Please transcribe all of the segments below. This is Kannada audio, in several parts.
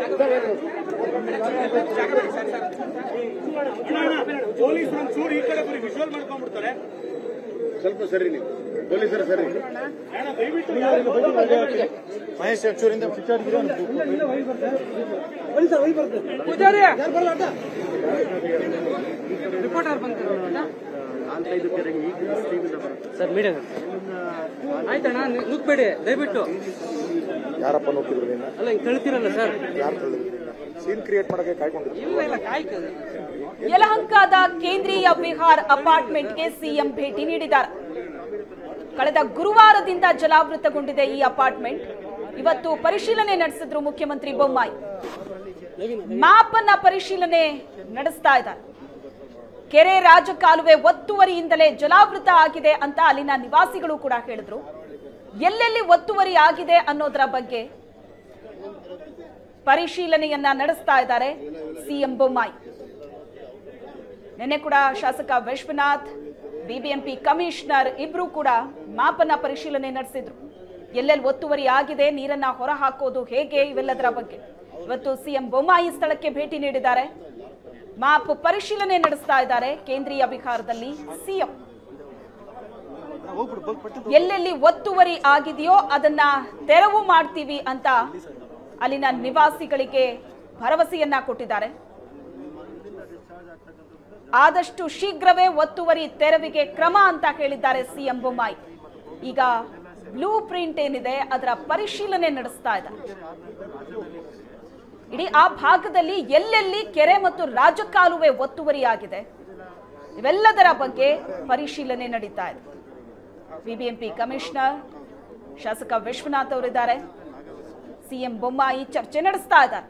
ಪೊಲೀಸರು ಒಂಚೂರು ಈ ಕಡೆ ಬರೀ ವಿಜುವಲ್ ಮಾಡ್ಕೊಂಡ್ಬಿಡ್ತಾರೆ ಸ್ವಲ್ಪ ಸರಿ ನೀವು ಪೊಲೀಸರು ಸರಿ ಅಣ್ಣ ದಯವಿಟ್ಟು ಮಹೇಶ್ ಅಚ್ಚೂರಿಂದ ಸರ್ ಮೀಡಿಯಾ ಆಯ್ತಣ್ಣ ನಿ- ನುಗ್ಬೇಡಿ ದಯವಿಟ್ಟು ಯಾರಪ್ಪ ನೋಡ್ತಿದ್ರು ನಿನ್ನ ಅಲ್ಲ ಹಿಂಗ್ ಕಳ್ತಿರಲ್ಲ ಸರ್ ಯಾರು ಸೀನ್ ಕ್ರಿಯೇಟ್ ಮಾಡಕ್ಕೆ ಕಾಯ್ಕೊಂಡಿದ್ರು ಇಲ್ಲ ಇಲ್ಲ ಕಾಯ್ತು ಯಲಹಂಕದ ಕೇಂದ್ರೀಯ ವಿಹಾರ್ ಅಪಾರ್ಟ್ಮೆಂಟ್ಗೆ ಸಿಎಂ ಭೇಟಿ ನೀಡಿದ್ದಾರೆ ಕಳೆದ ಗುರುವಾರದಿಂದ ಜಲಾವೃತಗೊಂಡಿದೆ ಈ ಅಪಾರ್ಟ್ಮೆಂಟ್ ಇವತ್ತು ಪರಿಶೀಲನೆ ನಡೆಸಿದ್ರು ಮುಖ್ಯಮಂತ್ರಿ ಬೊಮ್ಮಾಯಿ ಮ್ಯಾಪ್ ಅನ್ನ ಪರಿಶೀಲನೆ ನಡೆಸ್ತಾ ಇದ್ದಾರೆ ಕೆರೆ ರಾಜಕಾಲುವೆ ಒತ್ತುವರಿಯಿಂದಲೇ ಜಲಾವೃತ ಆಗಿದೆ ಅಂತ ಅಲ್ಲಿನ ನಿವಾಸಿಗಳು ಕೂಡ ಹೇಳಿದ್ರು ಎಲ್ಲೆಲ್ಲಿ ಒತ್ತುವರಿ ಆಗಿದೆ ಅನ್ನೋದರ ಬಗ್ಗೆ ಪರಿಶೀಲನೆಯನ್ನ ನಡೆಸ್ತಾ ಇದ್ದಾರೆ ಸಿಎಂ ಬೊಮ್ಮಾಯಿ ನಿನ್ನೆ ಕೂಡ ಶಾಸಕ ವಿಶ್ವನಾಥ್ ಬಿಬಿಎಂಪಿ ಕಮಿಷನರ್ ಇಬ್ರು ಕೂಡ ಮ್ಯಾಪ್ ಅನ್ನ ಪರಿಶೀಲನೆ ನಡೆಸಿದ್ರು ಎಲ್ಲೆಲ್ಲಿ ಒತ್ತುವರಿ ಆಗಿದೆ ನೀರನ್ನ ಹೊರ ಹಾಕೋದು ಹೇಗೆ ಇವೆಲ್ಲದರ ಬಗ್ಗೆ ಇವತ್ತು ಸಿಎಂ ಬೊಮ್ಮಾಯಿ ಸ್ಥಳಕ್ಕೆ ಭೇಟಿ ನೀಡಿದ್ದಾರೆ ಮ್ಯಾಪ್ ಪರಿಶೀಲನೆ ನಡೆಸ್ತಾ ಇದ್ದಾರೆ ಕೇಂದ್ರೀಯ ವಿಹಾರದಲ್ಲಿ ಸಿಎಂ ಎಲ್ಲೆಲ್ಲಿ ಒತ್ತುವರಿ ಆಗಿದೆಯೋ ಅದನ್ನ ತೆರವು ಮಾಡ್ತೀವಿ ಅಂತ ಅಲ್ಲಿನ ನಿವಾಸಿಗಳಿಗೆ ಭರವಸೆಯನ್ನ ಕೊಟ್ಟಿದ್ದಾರೆ ಆದಷ್ಟು ಶೀಘ್ರವೇ ಒತ್ತುವರಿ ತೆರವಿಗೆ ಕ್ರಮ ಅಂತ ಹೇಳಿದ್ದಾರೆ ಸಿಎಂ ಬೊಮ್ಮಾಯಿ ಈಗ ಬ್ಲೂ ಪ್ರಿಂಟ್ ಏನಿದೆ ಅದರ ಪರಿಶೀಲನೆ ನಡೆಸ್ತಾ ಇದ್ದಾರೆ ಇಡೀ ಆ ಭಾಗದಲ್ಲಿ ಎಲ್ಲೆಲ್ಲಿ ಕೆರೆ ಮತ್ತು ರಾಜಕಾಲುವೆ ಒತ್ತುವರಿಯಾಗಿದೆ ಇವೆಲ್ಲದರ ಬಗ್ಗೆ ಪರಿಶೀಲನೆ ನಡೀತಾ ಇದೆ ಬಿಬಿಎಂಪಿ ಕಮಿಷನರ್ ಶಾಸಕ ವಿಶ್ವನಾಥ್ ಅವರಿದ್ದಾರೆ ಸಿಎಂ ಬೊಮ್ಮಾಯಿ ಚರ್ಚೆ ನಡೆಸ್ತಾ ಇದ್ದಾರೆ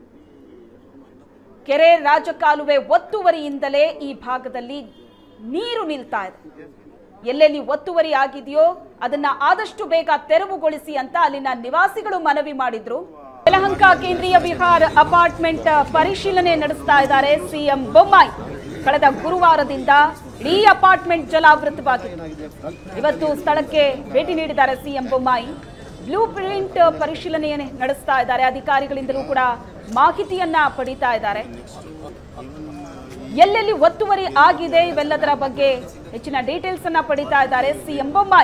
ಕೆರೆ ರಾಜಕಾಲುವೆ ಒತ್ತುವರಿಯಿಂದಲೇ ಈ ಭಾಗದಲ್ಲಿ ನೀರು ನಿಲ್ತಾ ಇದೆ ಎಲ್ಲೆಲ್ಲಿ ಒತ್ತುವರಿ ಆಗಿದೆಯೋ ಅದನ್ನ ಆದಷ್ಟು ಬೇಗ ತೆರವುಗೊಳಿಸಿ ಅಂತ ಅಲ್ಲಿನ ನಿವಾಸಿಗಳು ಮನವಿ ಮಾಡಿದ್ರು ಯಲಹಂಕ ಕೇಂದ್ರೀಯ ವಿಹಾರ್ ಅಪಾರ್ಟ್ಮೆಂಟ್ ಪರಿಶೀಲನೆ ನಡೆಸ್ತಾ ಇದ್ದಾರೆ ಸಿಎಂ ಬೊಮ್ಮಾಯಿ ಕಳೆದ ಗುರುವಾರದಿಂದ ಇಡೀ ಅಪಾರ್ಟ್ಮೆಂಟ್ ಜಲಾವೃತವಾಗಿದೆ ಇವತ್ತು ಸ್ಥಳಕ್ಕೆ ಭೇಟಿ ನೀಡಿದ್ದಾರೆ ಸಿಎಂ ಬೊಮ್ಮಾಯಿ ಬ್ಲೂ ಪ್ರಿಂಟ್ ಪರಿಶೀಲನೆ ನಡೆಸ್ತಾ ಇದ್ದಾರೆ ಅಧಿಕಾರಿಗಳಿಂದಲೂ ಕೂಡ ಮಾಹಿತಿಯನ್ನ ಪಡಿತಾ ಇದ್ದಾರೆ ಎಲ್ಲೆಲ್ಲಿ ಒತ್ತುವರಿ ಆಗಿದೆ ಇವೆಲ್ಲದರ ಬಗ್ಗೆ ಹೆಚ್ಚಿನ ಡೀಟೇಲ್ಸ್ ಅನ್ನ ಪಡಿತಾ ಇದ್ದಾರೆ ಸಿಎಂ ಬೊಮ್ಮಾಯಿ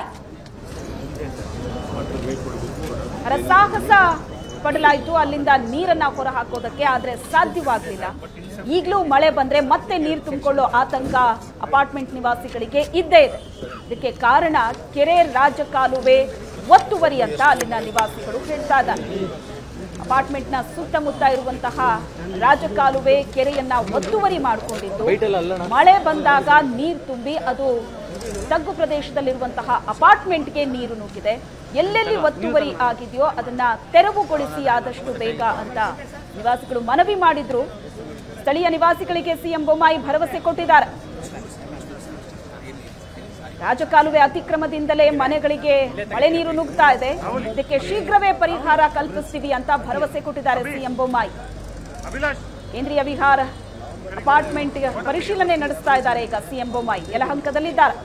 ಹರಸಾಹಸ ಪಡಲಾಯಿತು ಅಲ್ಲಿಂದ ನೀರನ್ನ ಹೊರ ಹಾಕೋದಕ್ಕೆ ಆದ್ರೆ ಸಾಧ್ಯವಾಗಲಿಲ್ಲ ಈಗಲೂ ಮಳೆ ಬಂದ್ರೆ ಮತ್ತೆ ನೀರು ತುಂಬಿಕೊಳ್ಳೋ ಆತಂಕ ಅಪಾರ್ಟ್ಮೆಂಟ್ ನಿವಾಸಿಗಳಿಗೆ ಇದ್ದೇ ಇದೆ ಇದಕ್ಕೆ ಕಾರಣ ಕೆರೆ ರಾಜಕಾಲುವೆ ಒತ್ತುವರಿ ಅಂತ ಅಲ್ಲಿನ ನಿವಾಸಿಗಳು ಹೇಳ್ತಾ ಇದ್ದಾರೆ ಅಪಾರ್ಟ್ಮೆಂಟ್ನ ಸುತ್ತಮುತ್ತ ಇರುವಂತಹ ರಾಜಕಾಲುವೆ ಕೆರೆಯನ್ನ ಒತ್ತುವರಿ ಮಾಡಿಕೊಂಡಿದ್ದು ಮಳೆ ಬಂದಾಗ ನೀರು ತುಂಬಿ ಅದು ತಗ್ಗು ಪ್ರದೇಶದಲ್ಲಿರುವಂತಹ ಅಪಾರ್ಟ್ಮೆಂಟ್ಗೆ ನೀರು ನುಗ್ಗಿದೆ ಎಲ್ಲೆಲ್ಲಿ ಒತ್ತುವರಿ ಆಗಿದೆಯೋ ಅದನ್ನ ತೆರವುಗೊಳಿಸಿ ಆದಷ್ಟು ಬೇಗ ಅಂತ ನಿವಾಸಿಗಳು ಮನವಿ ಮಾಡಿದ್ರು ಸ್ಥಳೀಯ ನಿವಾಸಿಗಳಿಗೆ ಸಿಎಂ ಬೊಮ್ಮಾಯಿ ಭರವಸೆ ಕೊಟ್ಟಿದ್ದಾರೆ ರಾಜಕಾಲುವೆ ಅತಿಕ್ರಮದಿಂದಲೇ ಮನೆಗಳಿಗೆ ಮಳೆ ನೀರು ನುಗ್ತಾ ಇದೆ ಇದಕ್ಕೆ ಶೀಘ್ರವೇ ಪರಿಹಾರ ಕಲ್ಪಿಸ್ತೀವಿ ಅಂತ ಭರವಸೆ ಕೊಟ್ಟಿದ್ದಾರೆ ಸಿಎಂ ಬೊಮ್ಮಾಯಿ ಕೇಂದ್ರೀಯ ವಿಹಾರ ಅಪಾರ್ಟ್ಮೆಂಟ್ ಪರಿಶೀಲನೆ ನಡೆಸ್ತಾ ಇದ್ದಾರೆ ಈಗ ಸಿಎಂ ಬೊಮ್ಮಾಯಿ ಯಲಹಂಕದಲ್ಲಿದ್ದಾರೆ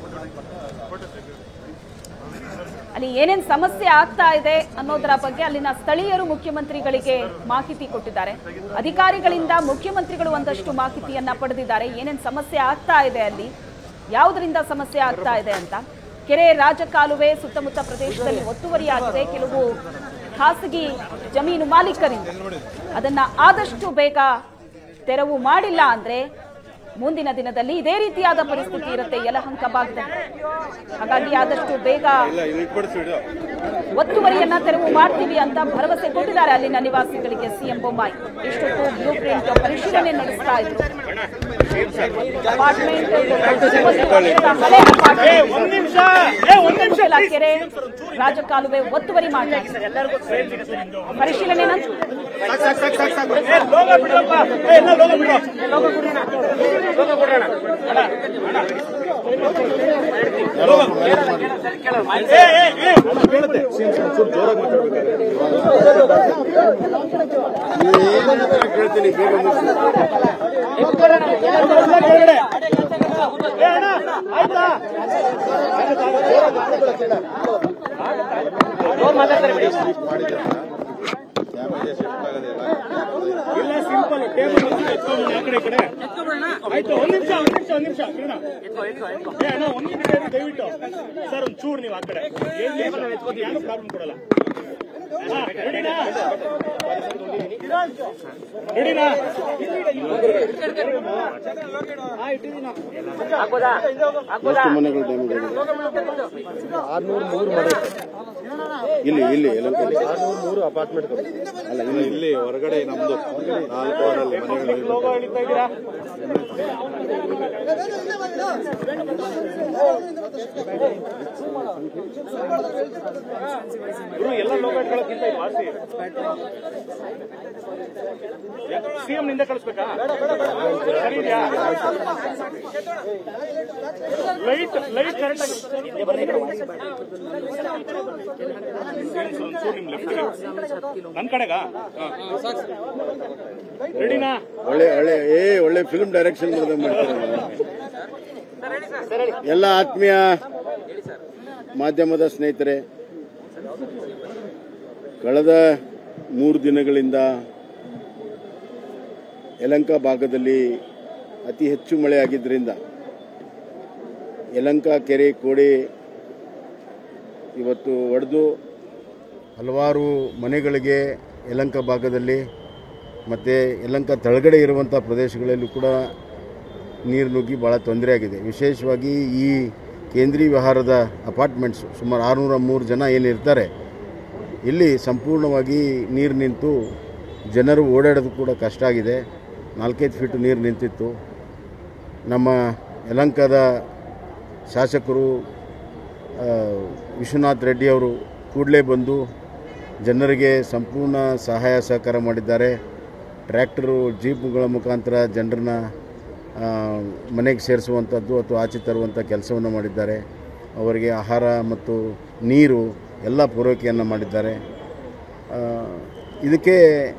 ಅಲ್ಲಿ ಏನೇನ್ ಸಮಸ್ಯೆ ಆಗ್ತಾ ಇದೆ ಅನ್ನೋದರ ಬಗ್ಗೆ ಅಲ್ಲಿನ ಸ್ಥಳೀಯರು ಮುಖ್ಯಮಂತ್ರಿಗಳಿಗೆ ಮಾಹಿತಿ ಕೊಟ್ಟಿದ್ದಾರೆ ಅಧಿಕಾರಿಗಳಿಂದ ಮುಖ್ಯಮಂತ್ರಿಗಳು ಒಂದಷ್ಟು ಮಾಹಿತಿಯನ್ನ ಪಡೆದಿದ್ದಾರೆ ಏನೇನ್ ಸಮಸ್ಯೆ ಆಗ್ತಾ ಇದೆ ಅಲ್ಲಿ ಯಾವುದರಿಂದ ಸಮಸ್ಯೆ ಆಗ್ತಾ ಇದೆ ಅಂತ ಕೆರೆ ರಾಜಕಾಲುವೆ ಸುತ್ತಮುತ್ತ ಪ್ರದೇಶದಲ್ಲಿ ಒತ್ತುವರಿಯಾಗಿದೆ ಕೆಲವು ಖಾಸಗಿ ಜಮೀನು ಮಾಲೀಕರಿಂದ ಅದನ್ನ ಆದಷ್ಟು ಬೇಗ ತೆರವು ಮಾಡಿಲ್ಲ ಅಂದ್ರೆ ಮುಂದಿನ ದಿನದಲ್ಲಿ ಇದೇ ರೀತಿಯಾದ ಪರಿಸ್ಥಿತಿ ಇರುತ್ತೆ ಯಲಹಂಕ ಭಾಗದಲ್ಲಿ ಹಾಗಾಗಿ ಆದಷ್ಟು ಬೇಗ ಒತ್ತುವರಿಯನ್ನ ತೆರವು ಮಾಡ್ತೀವಿ ಅಂತ ಭರವಸೆ ಕೊಟ್ಟಿದ್ದಾರೆ ಅಲ್ಲಿನ ನಿವಾಸಿಗಳಿಗೆ ಸಿಎಂ ಬೊಮ್ಮಾಯಿ ಇಷ್ಟೊತ್ತು ಬ್ಲೂ ಪ್ರಿಂಟ್ ಪರಿಶೀಲನೆ ನಡೆಸ್ತಾ ಇದ್ರು ಅಪಾರ್ಟ್ಮೆಂಟ್ ಹಳೆ ಅಪಾರ್ಟ್ಮೆಂಟ್ ಒಂದ್ ನಿಮಿಷ ಏ ಒಂದ್ ನಿಮಿಷ ಕುಶಲ ಕೆರೆ ರಾಜಕಾಲುವೆ ಒತ್ತುವರಿ ಮಾಡಲಾಗಿದೆ ಪರಿಶೀಲನೆ ನಂತರ ಏ ಲೋಗ ಬಿಡಪ್ಪ ಏ ಎಲ್ಲ ಲೋಗ ಬಿಡು ಲೋಗ ಬಿಡೋಣ ಲೋಗ ಬಿಡೋಣ ಏ ಏ ಏ ಬೀಳುತ್ತೆ ಜೋರಾಗಿ ಮಾತಾಡ್ಬೇಕಾದ್ರೆ ಕೇಳ್ತೀನಿ ಬೇಗ ಮುಗಿಸಿ ಕೆಳಗಡೆ ಏ ಅಣ್ಣ ಆಯ್ತಾ ಡ್ಯಾಮೇಜಸ್ ಎಷ್ಟಾಗದೆ ಅಲ್ಲ ಟೇಬಲ್ ಎತ್ಕೊಂಡ್ಬನ್ನಿ ಆ ಕಡೆ ಈ ಕಡೆ ಆಯ್ತು ಒಂದ್ ನಿಮಿಷ ಒಂದ್ ನಿಮಿಷ ಒಂದ್ ನಿಮಿಷ ಕಿರಣ ಏ ಅಣ್ಣ ಒಂದ್ ನಿಮಿಷ ಇರಿ ದಯವಿಟ್ಟು ಸರ್ ಒಂದ್ ಚೂರು ನೀವು ಆ ಕಡೆ ಏನು ಪ್ರಾಬ್ಲಮ್ ಕೊಡಲ್ಲ ಹಾ, ರೆಡಿನಾ ರೆಡಿನಾ ಎಷ್ಟು ಮನೆಗಳು ಡ್ಯಾಮೇಜ್ ಆಗಿದೆ ಆರ್ನೂರು ಮೂರು ಮನೆ ಇಲ್ಲಿ ಇಲ್ಲಿ ಯಲಹಂಕದಲ್ಲಿ ಆರ್ನೂರು ಮೂರು ಅಪಾರ್ಟ್ಮೆಂಟ್ ಅಲ್ಲ ಇಲ್ಲಿ ಇಲ್ಲಿ ಹೊರಗಡೆ ನಮ್ದು ನಾಲ್ಕು ವಾರಲ್ಲಿ ಮನೆಗಳು ಲೋಗೋ ಎಳಿತಾ ಇದ್ದೀರಾ ಗುರು ಎಲ್ಲ ಲೋಗೋ ಇಟ್ಕೊಳ್ಳೋಕ್ಕಿಂತ ಇದು ವಾಸಿ ಸಿಎಂ ನಿಂದ ಕಳಿಸ್ಬೇಕಾ ಸರಿ ಇದೆಯಾ ಲೈಟ್ ಲೈಟ್ ಕರೆಕ್ಟ್ ಆಗಿ ಒಂಚೂರು ನಿಮ್ ಲೆಫ್ಟ್ ನನ್ ಕಡೆಗಾ ರೆಡಿನಾ ಒಳ್ಳೆ ಒಳ್ಳೆ ಏ ಒಳ್ಳೆ ಫಿಲ್ಮ್ ಡೈರೆಕ್ಷನ್ ಮಾಡಿದಂಗೆ ಮಾಡ್ತಾರೆ ಎಲ್ಲ ಆತ್ಮೀಯ ಮಾಧ್ಯಮದ ಸ್ನೇಹಿತರೆ ಕಳೆದ ಮೂರು ದಿನಗಳಿಂದ ಯಲಂಕ ಭಾಗದಲ್ಲಿ ಅತಿ ಹೆಚ್ಚು ಮಳೆ ಆಗಿದ್ದರಿಂದ ಯಲಂಕ ಕೆರೆ ಕೋಡಿ ಇವತ್ತು ಒಡೆದು ಹಲವಾರು ಮನೆಗಳಿಗೆ ಯಲಂಕ ಭಾಗದಲ್ಲಿ ಮತ್ತು ಯಲಂಕ ತಳಗಡೆ ಇರುವಂಥ ಪ್ರದೇಶಗಳಲ್ಲೂ ಕೂಡ ನೀರು ನುಗ್ಗಿ ಭಾಳ ತೊಂದರೆ ಆಗಿದೆ ವಿಶೇಷವಾಗಿ ಈ ಕೇಂದ್ರೀಯ ವಿಹಾರದ ಅಪಾರ್ಟ್ಮೆಂಟ್ಸ್ ಸುಮಾರು ಆರುನೂರ ಮೂರು ಜನ ಏನಿರ್ತಾರೆ ಇಲ್ಲಿ ಸಂಪೂರ್ಣವಾಗಿ ನೀರು ನಿಂತು ಜನರು ಓಡಾಡೋದು ಕೂಡ ಕಷ್ಟ ಆಗಿದೆ ನಾಲ್ಕೈದು ಫೀಟ್ ನೀರು ನಿಂತಿತ್ತು ನಮ್ಮ ಯಲಂಕದ ಶಾಸಕರು ಆ, ವಿಶ್ವನಾಥ್ ರೆಡ್ಡಿ ಅವರು ಕೂಡಲೇ ಬಂದು ಜನರಿಗೆ ಸಂಪೂರ್ಣ ಸಹಾಯ ಸಹಕಾರ ಮಾಡಿದ್ದಾರೆ ಟ್ರ್ಯಾಕ್ಟರು ಜೀಪ್ಗಳ ಮುಖಾಂತರ ಜನರನ್ನ ಆ, ಮನೆಗೆ ಸೇರಿಸುವಂಥದ್ದು ಅಥವಾ ಆಚೆ ತರುವಂಥ ಕೆಲಸವನ್ನು ಮಾಡಿದ್ದಾರೆ ಅವರಿಗೆ ಆಹಾರ ಮತ್ತು ನೀರು ಎಲ್ಲ ಪೂರೈಕೆಯನ್ನು ಮಾಡಿದ್ದಾರೆ ಆ, ಇದಕ್ಕೆ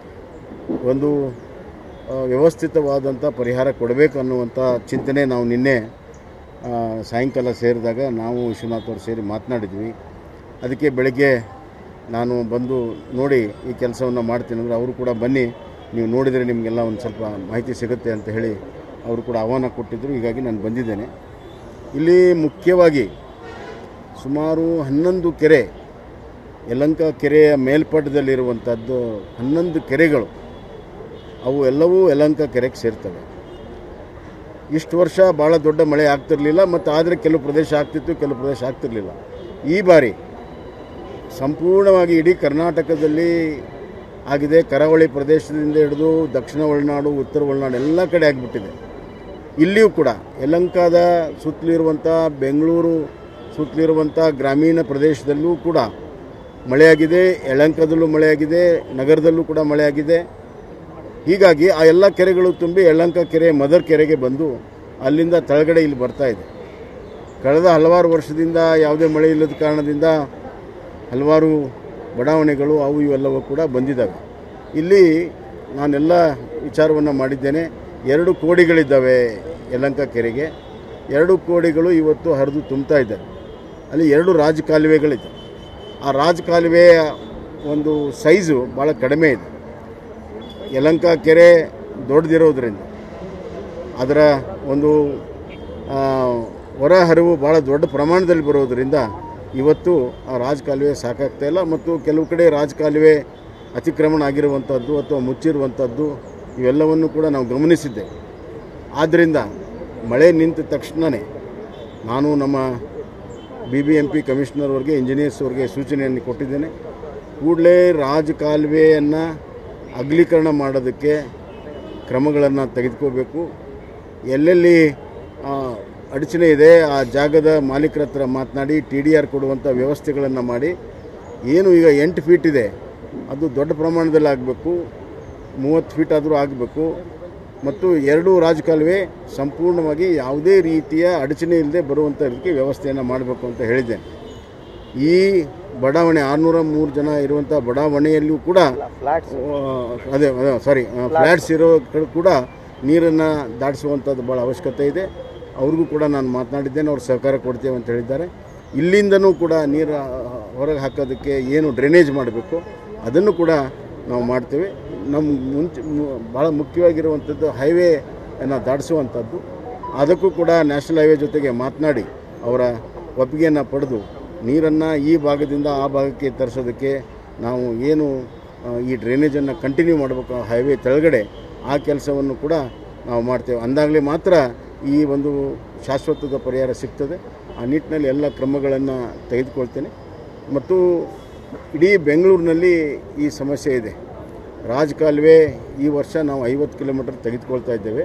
ಒಂದು ಆ, ವ್ಯವಸ್ಥಿತವಾದಂಥ ಪರಿಹಾರ ಕೊಡಬೇಕು ಅನ್ನುವಂಥ ಚಿಂತನೆ ನಾವು ನಿನ್ನೆ ಆ, ಸಾಯಂಕಾಲ ಸೇರಿದಾಗ ನಾವು ವಿಶ್ವನಾಥ್ ಅವರು ಸೇರಿ ಮಾತನಾಡಿದ್ವಿ ಅದಕ್ಕೆ ಬೆಳಗ್ಗೆ ನಾನು ಬಂದು ನೋಡಿ ಈ ಕೆಲಸವನ್ನು ಮಾಡ್ತೀನಿ ಅಂದರೆ ಅವರು ಕೂಡ ಬನ್ನಿ ನೀವು ನೋಡಿದರೆ ನಿಮಗೆಲ್ಲ ಒಂದು ಸ್ವಲ್ಪ ಮಾಹಿತಿ ಸಿಗುತ್ತೆ ಅಂತ ಹೇಳಿ ಅವರು ಕೂಡ ಆಹ್ವಾನ ಕೊಟ್ಟಿದ್ದರು ಹೀಗಾಗಿ ನಾನು ಬಂದಿದ್ದೇನೆ ಇಲ್ಲಿ ಮುಖ್ಯವಾಗಿ ಸುಮಾರು ಹನ್ನೊಂದು ಕೆರೆ ಯಲಂಕ ಕೆರೆಯ ಮೇಲ್ಪಟ್ಟದಲ್ಲಿರುವಂಥದ್ದು ಹನ್ನೊಂದು ಕೆರೆಗಳು ಅವು ಎಲ್ಲವೂ ಯಲಂಕ ಕೆರೆಗೆ ಸೇರ್ತವೆ ಇಷ್ಟು ವರ್ಷ ಭಾಳ ದೊಡ್ಡ ಮಳೆ ಆಗ್ತಿರಲಿಲ್ಲ ಮತ್ತು ಆದರೆ ಕೆಲವು ಪ್ರದೇಶ ಆಗ್ತಿತ್ತು ಕೆಲವು ಪ್ರದೇಶ ಆಗ್ತಿರಲಿಲ್ಲ ಈ ಬಾರಿ ಸಂಪೂರ್ಣವಾಗಿ ಇಡೀ ಕರ್ನಾಟಕದಲ್ಲಿ ಆಗಿದೆ ಕರಾವಳಿ ಪ್ರದೇಶದಿಂದ ಹಿಡಿದು ದಕ್ಷಿಣ ಒಳನಾಡು ಉತ್ತರ ಒಳನಾಡು ಎಲ್ಲ ಕಡೆ ಆಗಿಬಿಟ್ಟಿದೆ ಇಲ್ಲಿಯೂ ಕೂಡ ಯಲಂಕಾದ ಸುತ್ತಲಿರುವಂಥ ಬೆಂಗಳೂರು ಸುತ್ತಲಿರುವಂಥ ಗ್ರಾಮೀಣ ಪ್ರದೇಶದಲ್ಲೂ ಕೂಡ ಮಳೆಯಾಗಿದೆ ಯಲಂಕದಲ್ಲೂ ಮಳೆಯಾಗಿದೆ ನಗರದಲ್ಲೂ ಕೂಡ ಮಳೆಯಾಗಿದೆ ಹೀಗಾಗಿ ಆ ಎಲ್ಲ ಕೆರೆಗಳು ತುಂಬಿ ಯಲಂಕ ಕೆರೆ ಮದರ್ ಕೆರೆಗೆ ಬಂದು ಅಲ್ಲಿಂದ ತಳಗಡೆ ಇಲ್ಲಿ ಬರ್ತಾ ಇದೆ ಕಳೆದ ಹಲವಾರು ವರ್ಷದಿಂದ ಯಾವುದೇ ಮಳೆ ಇಲ್ಲದ ಕಾರಣದಿಂದ ಹಲವಾರು ಬಡಾವಣೆಗಳು ಅವು ಇವೆಲ್ಲವೂ ಕೂಡ ಬಂದಿದ್ದಾವೆ ಇಲ್ಲಿ ನಾನೆಲ್ಲ ವಿಚಾರವನ್ನು ಮಾಡಿದ್ದೇನೆ ಎರಡು ಕೋಡಿಗಳಿದ್ದಾವೆ ಯಲಂಕ ಕೆರೆಗೆ ಎರಡು ಕೋಡಿಗಳು ಇವತ್ತು ಹರಿದು ತುಂಬ್ತಾ ಇದ್ದಾವೆ ಅಲ್ಲಿ ಎರಡು ರಾಜಕಾಲುವೆಗಳಿದೆ ಆ ರಾಜಕಾಲುವೆಯ ಒಂದು ಸೈಜು ಭಾಳ ಕಡಿಮೆ ಇದೆ ಯಲಂಕ ಕೆರೆ ದೊಡ್ಡದಿರೋದ್ರಿಂದ ಅದರ ಒಂದು ಆ, ಹೊರಹರಿವು ಭಾಳ ದೊಡ್ಡ ಪ್ರಮಾಣದಲ್ಲಿ ಬರೋದರಿಂದ ಇವತ್ತು ಆ ರಾಜಕಾಲುವೆ ಸಾಕಾಗ್ತಾ ಇಲ್ಲ ಮತ್ತು ಕೆಲವು ಕಡೆ ರಾಜಕಾಲುವೆ ಅತಿಕ್ರಮಣ ಆಗಿರುವಂಥದ್ದು ಅಥವಾ ಮುಚ್ಚಿರುವಂಥದ್ದು ಇವೆಲ್ಲವನ್ನು ಕೂಡ ನಾವು ಗಮನಿಸಿದ್ದೆ ಆದ್ದರಿಂದ ಮಳೆ ನಿಂತ ತಕ್ಷಣವೇ ನಾನು ನಮ್ಮ B B M P commissioner ಅವ್ರಿಗೆ ಇಂಜಿನಿಯರ್ಸ್ ಅವ್ರಿಗೆ ಸೂಚನೆಯನ್ನು ಕೊಟ್ಟಿದ್ದೇನೆ ಕೂಡಲೇ ರಾಜಕಾಲುವೆಯನ್ನು ಅಗಲೀಕರಣ ಮಾಡೋದಕ್ಕೆ ಕ್ರಮಗಳನ್ನು ತೆಗೆದುಕೋಬೇಕು ಎಲ್ಲೆಲ್ಲಿ ಆ, ಅಡಚಣೆ ಇದೆ ಆ ಜಾಗದ ಮಾಲೀಕರ ಹತ್ರ ಮಾತನಾಡಿ ಟಿ ಡಿ ಆರ್ ಕೊಡುವಂಥ ವ್ಯವಸ್ಥೆಗಳನ್ನು ಮಾಡಿ ಏನು ಈಗ ಎಂಟು ಫೀಟ್ ಇದೆ ಅದು ದೊಡ್ಡ ಪ್ರಮಾಣದಲ್ಲಿ ಆಗಬೇಕು ಮೂವತ್ತು ಫೀಟ್ ಆದರೂ ಆಗಬೇಕು ಮತ್ತು ಎರಡೂ ರಾಜಕಾಲುವೆ ಸಂಪೂರ್ಣವಾಗಿ ಯಾವುದೇ ರೀತಿಯ ಅಡಚಣೆ ಇಲ್ಲದೆ ಬರುವಂಥ ಇದಕ್ಕೆ ವ್ಯವಸ್ಥೆಯನ್ನು ಮಾಡಬೇಕು ಅಂತ ಹೇಳಿದ್ದೇನೆ ಈ ಬಡಾವಣೆ ಆರುನೂರ ಮೂರು ಜನ ಇರುವಂಥ ಬಡಾವಣೆಯಲ್ಲೂ ಕೂಡ ಆ, ಅದೇ ಸಾರಿ ಫ್ಲ್ಯಾಟ್ಸ್ ಇರೋ ಕಡೆ ಕೂಡ ನೀರನ್ನು ದಾಟಿಸುವಂಥದ್ದು ಭಾಳ ಅವಶ್ಯಕತೆ ಇದೆ ಅವ್ರಿಗೂ ಕೂಡ ನಾನು ಮಾತನಾಡಿದ್ದೇನೆ ಅವ್ರು ಸಹಕಾರ ಕೊಡ್ತೇವೆ ಅಂತ ಹೇಳಿದ್ದಾರೆ ಇಲ್ಲಿಂದನೂ ಕೂಡ ನೀರು ಹೊರಗೆ ಹಾಕೋದಕ್ಕೆ ಏನು ಡ್ರೈನೇಜ್ ಮಾಡಬೇಕು ಅದನ್ನು ಕೂಡ ನಾವು ಮಾಡ್ತೇವೆ ನಮ್ಮ ಮುಂಚೆ ಮು- ಭಾಳ ಮುಖ್ಯವಾಗಿರುವಂಥದ್ದು ಹೈವೇಯನ್ನು ದಾಟಿಸುವಂಥದ್ದು ಅದಕ್ಕೂ ಕೂಡ ನ್ಯಾಷನಲ್ ಹೈವೇ ಜೊತೆಗೆ ಮಾತನಾಡಿ ಅವರ ಒಪ್ಪಿಗೆಯನ್ನು ಪಡೆದು ನೀರನ್ನು ಈ ಭಾಗದಿಂದ ಆ ಭಾಗಕ್ಕೆ ತರಿಸೋದಕ್ಕೆ ನಾವು ಏನು ಆ, ಈ ಡ್ರೈನೇಜನ್ನು ಕಂಟಿನ್ಯೂ ಮಾಡಬೇಕು ಹೈವೇ ಕೆಳಗಡೆ ಆ ಕೆಲಸವನ್ನು ಕೂಡ ನಾವು ಮಾಡ್ತೇವೆ ಅಂದಾಗಲೇ ಮಾತ್ರ ಈ ಒಂದು ಶಾಶ್ವತದ ಪರಿಹಾರ ಸಿಗ್ತದೆ ಆ ನಿಟ್ಟಿನಲ್ಲಿ ಎಲ್ಲ ಕ್ರಮಗಳನ್ನು ತೆಗೆದುಕೊಳ್ತೇನೆ ಮತ್ತು ಇಡೀ ಬೆಂಗಳೂರಿನಲ್ಲಿ ಈ ಸಮಸ್ಯೆ ಇದೆ ರಾಜಕಾಲುವೆ ಈ ವರ್ಷ ನಾವು ಐವತ್ತು ಕಿಲೋಮೀಟರ್ ತೆಗೆದುಕೊಳ್ತಾ ಇದ್ದೇವೆ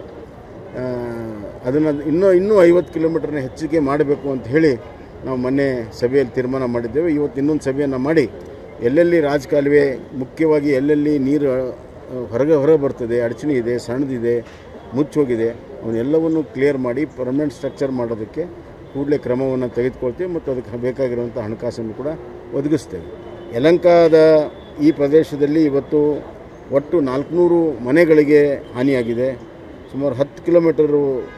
ಅದನ್ನು ಇನ್ನೂ ಇನ್ನೂ ಐವತ್ತು ಕಿಲೋಮೀಟರ್ನ ಹೆಚ್ಚಿಗೆ ಮಾಡಬೇಕು ಅಂತ ಹೇಳಿ ನಾವು ಮೊನ್ನೆ ಸಭೆಯಲ್ಲಿ ತೀರ್ಮಾನ ಮಾಡಿದ್ದೇವೆ ಇವತ್ತು ಇನ್ನೊಂದು ಸಭೆಯನ್ನು ಮಾಡಿ ಎಲ್ಲೆಲ್ಲಿ ರಾಜಕಾಲುವೆ ಮುಖ್ಯವಾಗಿ ಎಲ್ಲೆಲ್ಲಿ ನೀರು ಆ, ಹೊರಗೆ ಹೊರ ಬರ್ತದೆ ಅಡಚಣೆ ಇದೆ ಸಣ್ಣದಿದೆ ಮುಚ್ಚೋಗಿದೆ ಅವನ್ನೆಲ್ಲವನ್ನು ಕ್ಲಿಯರ್ ಮಾಡಿ ಪರ್ಮನೆಂಟ್ ಸ್ಟ್ರಕ್ಚರ್ ಮಾಡೋದಕ್ಕೆ ಕೂಡಲೇ ಕ್ರಮವನ್ನು ತೆಗೆದುಕೊಳ್ತೀವಿ ಮತ್ತು ಅದಕ್ಕೆ ಬೇಕಾಗಿರುವಂಥ ಹಣಕಾಸನ್ನು ಕೂಡ ಒದಗಿಸ್ತೇವೆ ಯಲಂಕಾದ ಈ ಪ್ರದೇಶದಲ್ಲಿ ಇವತ್ತು ಒಟ್ಟು ನಾಲ್ಕುನೂರು ಮನೆಗಳಿಗೆ ಹಾನಿಯಾಗಿದೆ ಸುಮಾರು ಹತ್ತು ಕಿಲೋಮೀಟರು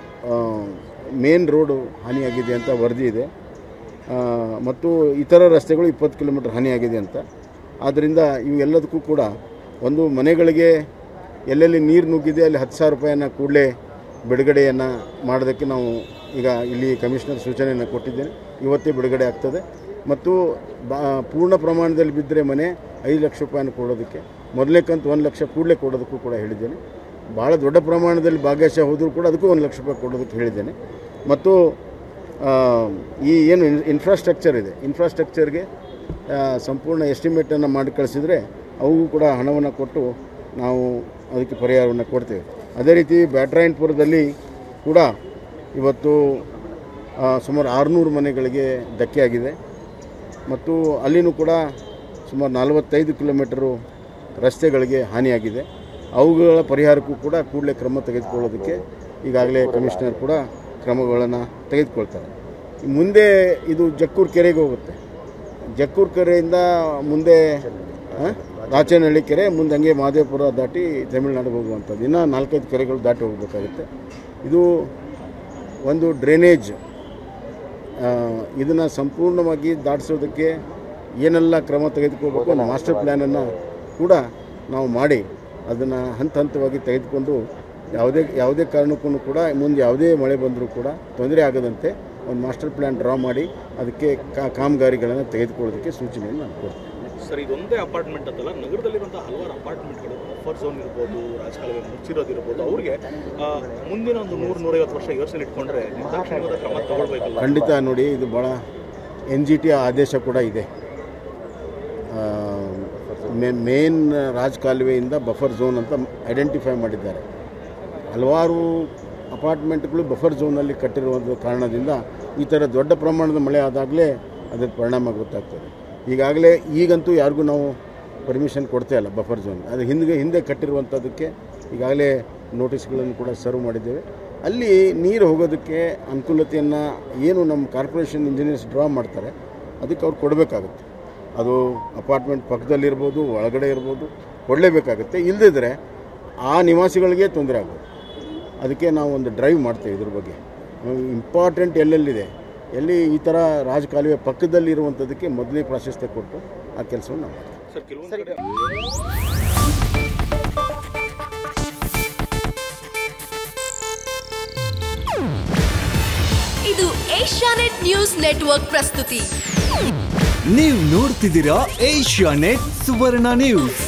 ಮೇನ್ ರೋಡು ಹಾನಿಯಾಗಿದೆ ಅಂತ ವರದಿ ಇದೆ ಆ, ಮತ್ತು ಇತರ ರಸ್ತೆಗಳು ಇಪ್ಪತ್ತು ಕಿಲೋಮೀಟರ್ ಹಾನಿಯಾಗಿದೆ ಅಂತ ಆದ್ದರಿಂದ ಇವೆಲ್ಲದಕ್ಕೂ ಕೂಡ ಒಂದು ಮನೆಗಳಿಗೆ ಎಲ್ಲೆಲ್ಲಿ ನೀರು ನುಗ್ಗಿದೆ ಅಲ್ಲಿ ಹತ್ತು ಸಾವಿರ ರೂಪಾಯಿಯನ್ನು ಕೂಡಲೇ ಬಿಡುಗಡೆಯನ್ನು ಮಾಡೋದಕ್ಕೆ ನಾವು ಈಗ ಇಲ್ಲಿ ಕಮಿಷನರ್ ಸೂಚನೆಯನ್ನು ಕೊಟ್ಟಿದ್ದೇನೆ ಇವತ್ತೇ ಬಿಡುಗಡೆ ಆಗ್ತದೆ ಮತ್ತು ಬಾ ಪೂರ್ಣ ಪ್ರಮಾಣದಲ್ಲಿ ಬಿದ್ದರೆ ಮನೆ ಐದು ಲಕ್ಷ ರೂಪಾಯಿನ ಕೊಡೋದಕ್ಕೆ ಮೊದಲನೇ ಕಂತು ಒಂದು ಲಕ್ಷ ಕೂಡಲೇ ಕೊಡೋದಕ್ಕೂ ಕೂಡ ಹೇಳಿದ್ದೇನೆ ಭಾಳ ದೊಡ್ಡ ಪ್ರಮಾಣದಲ್ಲಿ ಭಾಗ್ಯಶಃ ಹೋದರೂ ಕೂಡ ಅದಕ್ಕೂ ಒಂದು ಲಕ್ಷ ರೂಪಾಯಿ ಕೊಡೋದಕ್ಕೆ ಹೇಳಿದ್ದೇನೆ ಮತ್ತು ಆ, ಈ ಏನು ಇನ್- ಇನ್ಫ್ರಾಸ್ಟ್ರಕ್ಚರ್ ಇದೆ ಇನ್ಫ್ರಾಸ್ಟ್ರಕ್ಚರ್ಗೆ ಆ, ಸಂಪೂರ್ಣ ಎಸ್ಟಿಮೇಟನ್ನು ಮಾಡಿ ಕಳಿಸಿದರೆ ಅವು ಕೂಡ ಹಣವನ್ನು ಕೊಟ್ಟು ನಾವು ಅದಕ್ಕೆ ಪರಿಹಾರವನ್ನು ಕೊಡ್ತೇವೆ ಅದೇ ರೀತಿ ಬ್ಯಾಟ್ರಾಯನ್ಪುರದಲ್ಲಿ ಕೂಡ ಇವತ್ತು ಆ, ಸುಮಾರು ಆರುನೂರು ಮನೆಗಳಿಗೆ ಧಕ್ಕೆ ಆಗಿದೆ ಮತ್ತು ಅಲ್ಲಿನೂ ಕೂಡ ಸುಮಾರು ನಲವತ್ತೈದು ಕಿಲೋಮೀಟರು ರಸ್ತೆಗಳಿಗೆ ಹಾನಿಯಾಗಿದೆ ಅವುಗಳ ಪರಿಹಾರಕ್ಕೂ ಕೂಡ ಕೂಡಲೇ ಕ್ರಮ ತೆಗೆದುಕೊಳ್ಳೋದಕ್ಕೆ ಈಗಾಗಲೇ ಕಮಿಷನರ್ ಕೂಡ ಕ್ರಮಗಳನ್ನು ತೆಗೆದುಕೊಳ್ತಾರೆ ಮುಂದೆ ಇದು ಜಕ್ಕೂರು ಕೆರೆಗೆ ಹೋಗುತ್ತೆ ಜಕ್ಕೂರು ಕೆರೆಯಿಂದ ಮುಂದೆ ಆ, ರಾಚನಹಳ್ಳಿ ಕೆರೆ ಮುಂದೆ ಹಂಗೆ ಮಹದೇವಪುರ ದಾಟಿ ತಮಿಳುನಾಡಿಗೆ ಹೋಗುವಂಥದ್ದು ಇನ್ನೂ ನಾಲ್ಕೈದು ಕೆರೆಗಳು ದಾಟಿ ಹೋಗಬೇಕಾಗುತ್ತೆ ಇದು ಒಂದು ಡ್ರೈನೇಜ್ ಇದನ್ನು ಸಂಪೂರ್ಣವಾಗಿ ದಾಟಿಸೋದಕ್ಕೆ ಏನೆಲ್ಲ ಕ್ರಮ ತೆಗೆದುಕೋಬೇಕು ಅನ್ನೋ ಮಾಸ್ಟರ್ ಪ್ಲ್ಯಾನನ್ನು ಕೂಡ ನಾವು ಮಾಡಿ ಅದನ್ನು ಹಂತ ಹಂತವಾಗಿ ತೆಗೆದುಕೊಂಡು ಯಾವುದೇ ಯಾವುದೇ ಕಾರಣಕ್ಕೂ ಕೂಡ ಮುಂದೆ ಯಾವುದೇ ಮಳೆ ಬಂದರೂ ಕೂಡ ತೊಂದರೆ ಆಗದಂತೆ ಒಂದು ಮಾಸ್ಟರ್ ಪ್ಲ್ಯಾನ್ ಡ್ರಾ ಮಾಡಿ ಅದಕ್ಕೆ ಕಾ- ಕಾಮಗಾರಿಗಳನ್ನು ತೆಗೆದುಕೊಳ್ಳೋದಕ್ಕೆ ಸೂಚನೆಯನ್ನು ನಾನು ಕೊಡ್ತೀನಿ ಸರ್ ಇದೊಂದೇ ಅಪಾರ್ಟ್ಮೆಂಟ್ ಅಂತಲ್ಲ ನಗರದಲ್ಲಿರುವಂತಹ ಹಲವಾರು ಅಪಾರ್ಟ್ಮೆಂಟ್ಗಳು ಬಫರ್ ಝೋನ್ ಇರ್ಬೋದು ರಾಜಕಾಲುವೆ ಮುಚ್ಚಿರೋದಿರ್ಬೋದು ಅವ್ರಿಗೆ ಆ, ಮುಂದಿನ ಒಂದು ನೂರು ನೂರೈವತ್ತು ವರ್ಷ ಯೋಚನೆ ಇಟ್ಕೊಂಡ್ರೆ ನಿರ್ದಾಕ್ಷಿಣ್ಯವಾದ ಕ್ರಮ ತಗೊಳ್ಬೇಕಲ್ಲ ಖಂಡಿತ ನೋಡಿ ಇದು ಭಾಳ ಎನ್ ಜಿ ಟಿ ಆದೇಶ ಕೂಡ ಇದೆ ಮೇನ್ ರಾಜಕಾಲುವೆಯಿಂದ ಬಫರ್ ಝೋನ್ ಅಂತ ಐಡೆಂಟಿಫೈ ಮಾಡಿದ್ದಾರೆ ಹಲವಾರು ಅಪಾರ್ಟ್ಮೆಂಟ್ಗಳು ಬಫರ್ ಝೋನಲ್ಲಿ ಕಟ್ಟಿರುವಂಥ ಕಾರಣದಿಂದ ಈ ಥರ ದೊಡ್ಡ ಪ್ರಮಾಣದ ಮಳೆ ಆದಾಗಲೇ ಅದರ ಪರಿಣಾಮ ಗೊತ್ತಾಗ್ತದೆ ಈಗಾಗಲೇ ಈಗಂತೂ ಯಾರಿಗೂ ನಾವು ಪರ್ಮಿಷನ್ ಕೊಡ್ತಾ ಇಲ್ಲ ಬಫರ್ ಝೋನ್ ಅದು ಹಿಂದೆ ಹಿಂದೆ ಕಟ್ಟಿರುವಂಥದ್ದಕ್ಕೆ ಈಗಾಗಲೇ ನೋಟಿಸ್ಗಳನ್ನು ಕೂಡ ಸರ್ವ್ ಮಾಡಿದ್ದೇವೆ ಅಲ್ಲಿ ನೀರು ಹೋಗೋದಕ್ಕೆ ಅನುಕೂಲತೆಯನ್ನು ಏನು ನಮ್ಮ ಕಾರ್ಪೊರೇಷನ್ ಇಂಜಿನಿಯರ್ಸ್ ಡ್ರಾ ಮಾಡ್ತಾರೆ ಅದಕ್ಕೆ ಅವ್ರು ಕೊಡಬೇಕಾಗುತ್ತೆ ಅದು ಅಪಾರ್ಟ್ಮೆಂಟ್ ಪಕ್ಕದಲ್ಲಿರ್ಬೋದು ಒಳಗಡೆ ಇರ್ಬೋದು ಕೊಡಲೇಬೇಕಾಗುತ್ತೆ ಇಲ್ಲದಿದ್ದರೆ ಆ ನಿವಾಸಿಗಳಿಗೆ ತೊಂದರೆ ಆಗೋದು ಅದಕ್ಕೆ ನಾವು ಒಂದು ಡ್ರೈವ್ ಮಾಡ್ತೇವೆ ಇದ್ರ ಬಗ್ಗೆ ಇಂಪಾರ್ಟೆಂಟ್ ಎಲ್ಲೆಲ್ಲಿದೆ ಎಲ್ಲಿ ಈ ಥರ ರಾಜಕಾಲುವೆ ಪಕ್ಕದಲ್ಲಿ ಇರುವಂಥದ್ದಕ್ಕೆ ಮೊದಲೇ ಪ್ರಾಶಸ್ತ್ಯ ಕೊಟ್ಟು ಆ ಕೆಲಸವನ್ನು ನಾವು ಮಾಡ್ತೀವಿ ಸರ್ ಕೆಲವೊಂದು ಕಡೆ ಇದು ಏಷ್ಯಾನೆಟ್ ನ್ಯೂಸ್ ನೆಟ್ವರ್ಕ್ ಪ್ರಸ್ತುತಿ ನೀವು ನೋಡ್ತಿದ್ದೀರಾ ಏಷ್ಯಾ ನೆಟ್ ಸುವರ್ಣ ನ್ಯೂಸ್